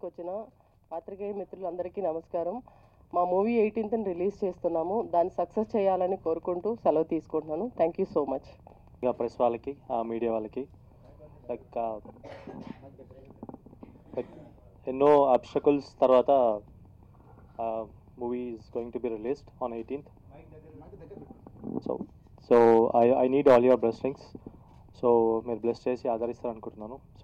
వచ్చిన పాత్రికేయ మిత్రులందరికీ నమస్కారం మా మూవీ ఎయిటీన్త్ని రిలీజ్ చేస్తున్నాము దాన్ని సక్సెస్ చేయాలని కోరుకుంటూ సెలవు తీసుకుంటున్నాను థ్యాంక్ యూ సో మచ్ ఇక ప్రెస్ వాళ్ళకి మీడియా వాళ్ళకి లైక్ లైక్ ఎన్నో అబ్స్టకల్స్ తర్వాత movie is going to be released on eighteenth so so I I need all your blessings so మీరు బ్లెస్ చేసి ఆదరిస్తారు అనుకుంటున్నాను so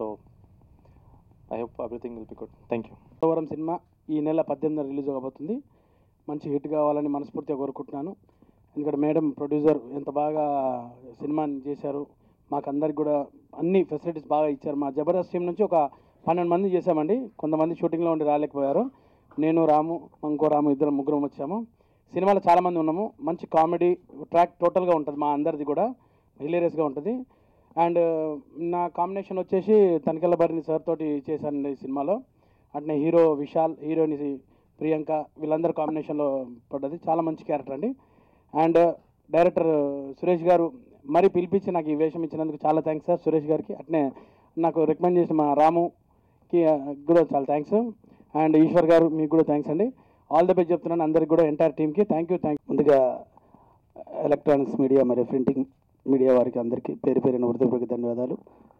I hope everything will be good thank you Polavaram cinema ఈ నెల పద్దెనిమిది release అవబోతుంది మంచి హిట్ కావాలని మనస్ఫూర్తిగా కోరుకుంటున్నాను ఎందుకంటే మేడం ప్రొడ్యూసర్ ఎంత బాగా సినిమాని చేశారు మాకు అందరికి కూడా అన్ని ఫెసిలిటీస్ బాగా ఇచ్చారు మా జబర్దస్త్ టీం నుంచి ఒక పన్నెండు మంది చేశామండి కొంతమంది షూటింగ్లో ఉండి రాలేకపోయారు నేను రాము ఇంకో రాము ఇద్దరు ముగ్గురం వచ్చాము సినిమాలో చాలామంది ఉన్నాము మంచి కామెడీ ట్రాక్ టోటల్గా ఉంటుంది మా అందరిది కూడా హిలేరియస్గా ఉంటుంది అండ్ నా కాంబినేషన్ వచ్చేసి తనికెళ్ళ భరణి సార్ తోటి చేశాను ఈ సినిమాలో అట్నే హీరో విశాల్ హీరోయిన్ ప్రియాంక వీళ్ళందరూ కాంబినేషన్లో పడ్డది చాలా మంచి క్యారెక్టర్ అండి అండ్ డైరెక్టర్ సురేష్ గారు మరి పిలిపించి నాకు ఈ వేషం ఇచ్చినందుకు చాలా థ్యాంక్స్ సార్ సురేష్ గారికి అట్నే నాకు రికమెండ్ చేసిన మా రాముకి ఆ, కూడా చాలా థ్యాంక్స్ అండ్ ఈశ్వర్ గారు మీకు కూడా థ్యాంక్స్ అండి ఆల్ ద బెస్ట్ చెప్తున్నాను అందరికి కూడా ఎంటైర్ టీమ్కి థ్యాంక్ యూ థ్యాంక్ ముందుగా ఎలక్ట్రానిక్స్ మీడియా మరియు ప్రింటింగ్ మీడియా వారికి అందరికీ పేరు పేరిన హృదయపూర్వక ధన్యవాదాలు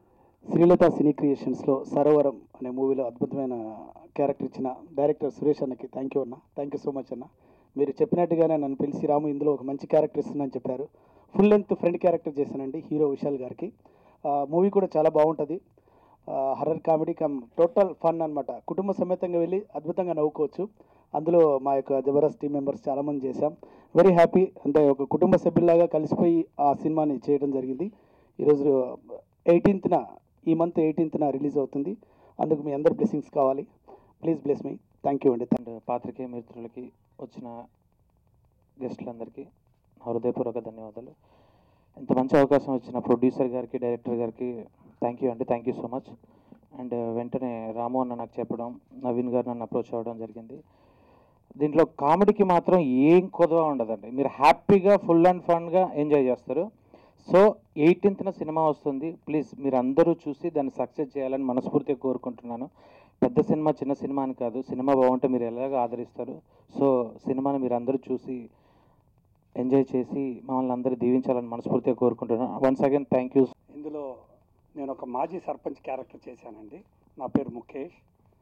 శ్రీలత సినీ క్రియేషన్స్లో సరోవరం అనే మూవీలో అద్భుతమైన క్యారెక్టర్ ఇచ్చిన డైరెక్టర్ సురేష్ అన్నకి థ్యాంక్ యూ అన్న థ్యాంక్ యూ సో మచ్ అన్న మీరు చెప్పినట్టుగానే నన్ను పిలిచి రాము ఇందులో ఒక మంచి క్యారెక్టర్ ఇస్తుందని చెప్పారు ఫుల్ లెంత్ ఫ్రెండ్ క్యారెక్టర్ చేశానండి హీరో విశాల్ గారికి మూవీ కూడా చాలా బాగుంటుంది horror comedy come total fun అన్నమాట కుటుంబ సమేతంగా వెళ్ళి అద్భుతంగా నవ్వుకోవచ్చు అందులో మా యొక్క జబర్దస్త్ టీం మెంబర్స్ చాలామంది చేశాం వెరీ హ్యాపీ అంటే ఒక కుటుంబ సభ్యుల్లాగా కలిసిపోయి ఆ సినిమాని చేయడం జరిగింది ఈరోజు ఎయిటీన్త్న ఈ మంత్ ఎయిటీన్త్న రిలీజ్ అవుతుంది అందుకు మీ అందరి బ్లెస్సింగ్స్ కావాలి please bless me thank you అండి అండ్ పాత్రికేయ మిత్రులకి వచ్చిన గెస్టులందరికీ నా హృదయపూర్వక ధన్యవాదాలు ఇంత మంచి అవకాశం వచ్చిన ప్రొడ్యూసర్ గారికి డైరెక్టర్ గారికి థ్యాంక్ యూ అండి thank you so much and వెంటనే రాము అన్న నాకు చెప్పడం నవీన్ గారు నన్ను అప్రోచ్ అవ్వడం జరిగింది దీంట్లో కామెడీకి మాత్రం ఏం కొదవ ఉండదండి మీరు హ్యాపీగా ఫుల్ అండ్ ఫన్గా ఎంజాయ్ చేస్తారు సో ఎయిటీన్త్న సినిమా వస్తుంది ప్లీజ్ మీరు అందరూ చూసి దాన్ని సక్సెస్ చేయాలని మనస్ఫూర్తిగా కోరుకుంటున్నాను పెద్ద సినిమా చిన్న సినిమా అని కాదు సినిమా బాగుంటే మీరు ఎలాగ ఆదరిస్తారు సో సినిమాని మీరు అందరూ చూసి ఎంజాయ్ చేసి మమ్మల్ని అందరూ దీవించాలని మనస్ఫూర్తిగా కోరుకుంటున్నాను వన్స్ అగైన్ థ్యాంక్ యూ ఇందులో నేను ఒక మాజీ సర్పంచ్ క్యారెక్టర్ చేశానండి నా పేరు ముఖేష్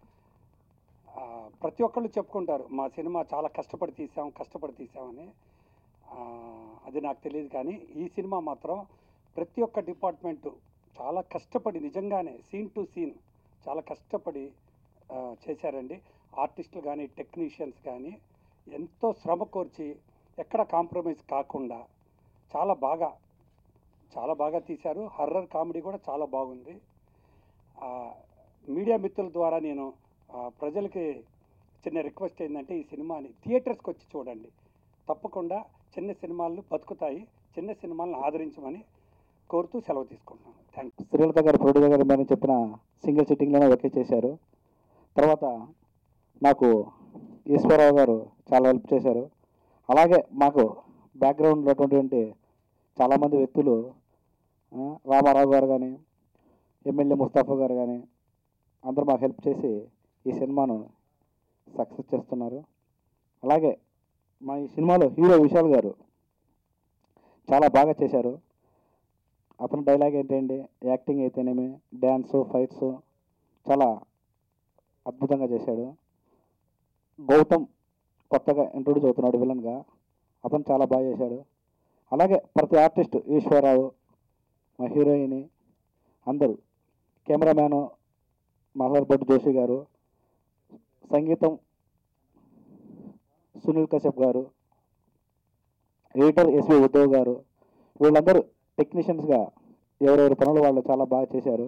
ఆ, ప్రతి ఒక్కళ్ళు చెప్పుకుంటారు మా సినిమా చాలా కష్టపడి తీసాం కష్టపడి తీసామని ఆ, అది నాకు తెలియదు కానీ ఈ సినిమా మాత్రం ప్రతి ఒక్క డిపార్ట్మెంటు చాలా కష్టపడి నిజంగానే సీన్ టు సీన్ చాలా కష్టపడి ఆ, చేశారండి ఆర్టిస్టులు కానీ టెక్నీషియన్స్ కానీ ఎంతో శ్రమ కోర్చి ఎక్కడ కాంప్రమైజ్ కాకుండా చాలా బాగా చాలా బాగా తీశారు హర్రర్ కామెడీ కూడా చాలా బాగుంది ఆ, మీడియా మిత్రుల ద్వారా నేను ఆ, ప్రజలకి చిన్న రిక్వెస్ట్ ఏంటంటే ఈ సినిమాని థియేటర్స్కి వచ్చి చూడండి తప్పకుండా చిన్న సినిమాలు బతుకుతాయి చిన్న సినిమాలను ఆదరించమని కోరుతూ సెలవు తీసుకుంటున్నాను థ్యాంక్ యూ శ్రీలత గారు ప్రొడ్యూసర్ గారు మరి చెప్పిన సింగిల్ సిట్టింగ్లోనే ఓకే చేశారు తర్వాత నాకు ఈశ్వరరావు గారు చాలా హెల్ప్ చేశారు అలాగే మాకు బ్యాక్గ్రౌండ్లో ఉన్నటువంటి చాలామంది వ్యక్తులు ఆ, రామారావు గారు కానీ ఎమ్మెల్యే ముస్తాఫా గారు కానీ అందరూ మాకు హెల్ప్ చేసి ఈ సినిమాను సక్సెస్ చేస్తున్నారు అలాగే మా ఈ సినిమాలో హీరో విశాల్ గారు చాలా బాగా చేశారు అతని డైలాగ్ ఏంటండి యాక్టింగ్ అయితేనేమి డ్యాన్స్ ఫైట్స్ చాలా అద్భుతంగా చేశాడు గౌతమ్ కొత్తగా ఇంట్రొడ్యూస్ అవుతున్నాడు విలన్గా అతను చాలా బాగా చేశాడు అలాగే ప్రతి ఆర్టిస్ట్ ఈశ్వరరావు మా హీరోయిన్ అందరూ కెమెరామ్యాను మల్హార్ భట్ జోషి గారు సంగీతం సునీల్ కశ్యప్ గారు ఎడిటర్ ఎస్వి ఉద్ధవ్ గారు వీళ్ళందరూ టెక్నీషియన్స్గా ఎవరెవరి పనులు వాళ్ళు చాలా బాగా చేశారు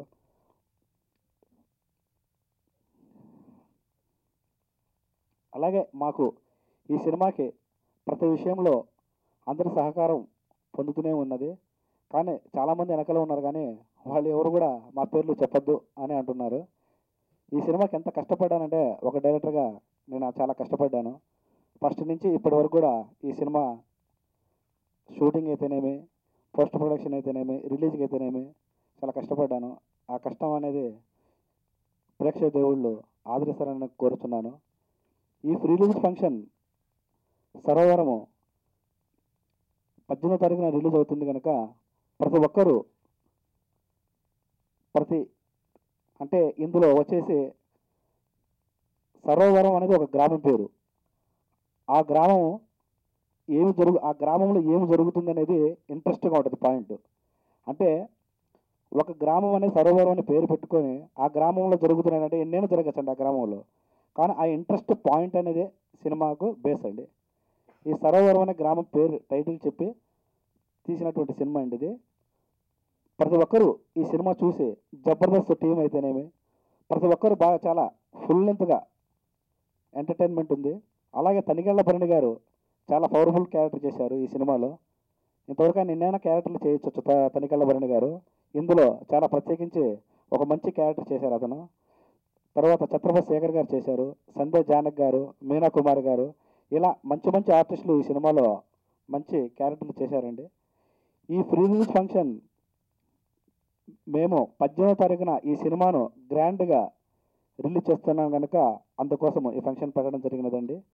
అలాగే మాకు ఈ సినిమాకి ప్రతి విషయంలో అందరి సహకారం పొందుతూనే ఉన్నది కానీ చాలామంది వెనకాల ఉన్నారు కానీ వాళ్ళు ఎవరు కూడా మా పేర్లు చెప్పొద్దు అని అంటున్నారు ఈ సినిమాకి ఎంత కష్టపడ్డానంటే ఒక డైరెక్టర్గా నేను చాలా కష్టపడ్డాను ఫస్ట్ నుంచి ఇప్పటి వరకు కూడా ఈ సినిమా షూటింగ్ అయితేనేమి పోస్ట్ ప్రొడక్షన్ అయితేనేమి రిలీజ్కి అయితేనేమి చాలా కష్టపడ్డాను ఆ కష్టం అనేది ప్రేక్షక దేవుళ్ళు ఆదరిస్తారని కోరుతున్నాను ఈ ఫ్రీ రిలీజ్ ఫంక్షన్ సరోవరము పద్దెనిమిదో తారీఖున రిలీజ్ అవుతుంది కనుక ప్రతి ఒక్కరూ ప్రతి అంటే ఇందులో వచ్చేసి సరోవరం అనేది ఒక గ్రామం పేరు ఆ గ్రామం ఏమి జరుగు ఆ గ్రామంలో ఏమి జరుగుతుంది అనేది ఇంట్రెస్ట్గా ఉంటుంది పాయింట్ అంటే ఒక గ్రామం అనే సరోవరం అని పేరు పెట్టుకొని ఆ గ్రామంలో జరుగుతున్నాయంటే ఎన్నైనా జరగచ్చండి ఆ గ్రామంలో కానీ ఆ ఇంట్రెస్ట్ పాయింట్ అనేది సినిమాకు బేస్ అండి ఈ సరోవరం అనే గ్రామం పేరు టైటిల్ చెప్పి తీసినటువంటి సినిమా అండి ఇది ప్రతి ఒక్కరూ ఈ సినిమా చూసి జబర్దస్త్ టీం అయితేనేమి ప్రతి ఒక్కరు బాగా చాలా ఫుల్ లెంత్గా ఎంటర్టైన్మెంట్ ఉంది అలాగే తనిగళ్ళ భరణి గారు చాలా పవర్ఫుల్ క్యారెక్టర్ చేశారు ఈ సినిమాలో ఇంతవరకు ఆయన ఎన్నైనా క్యారెక్టర్లు చేయొచ్చు త- తనికళ్ళ భరణి గారు ఇందులో చాలా ప్రత్యేకించి ఒక మంచి క్యారెక్టర్ చేశారు అతను తర్వాత ఛత్రపతి శేఖర్ గారు చేశారు సంజయ్ జానక్ గారు మీనా కుమార్ గారు ఇలా మంచి మంచి ఆర్టిస్టులు ఈ సినిమాలో మంచి క్యారెక్టర్లు చేశారండి ఈ ఫ్రీ రిలీజ్ ఫంక్షన్ మేము పద్దెనిమిదో తారీఖున ఈ సినిమాను గ్రాండ్గా రిలీజ్ చేస్తున్నాం కనుక అందుకోసం ఈ ఫంక్షన్ పెట్టడం జరిగినదండి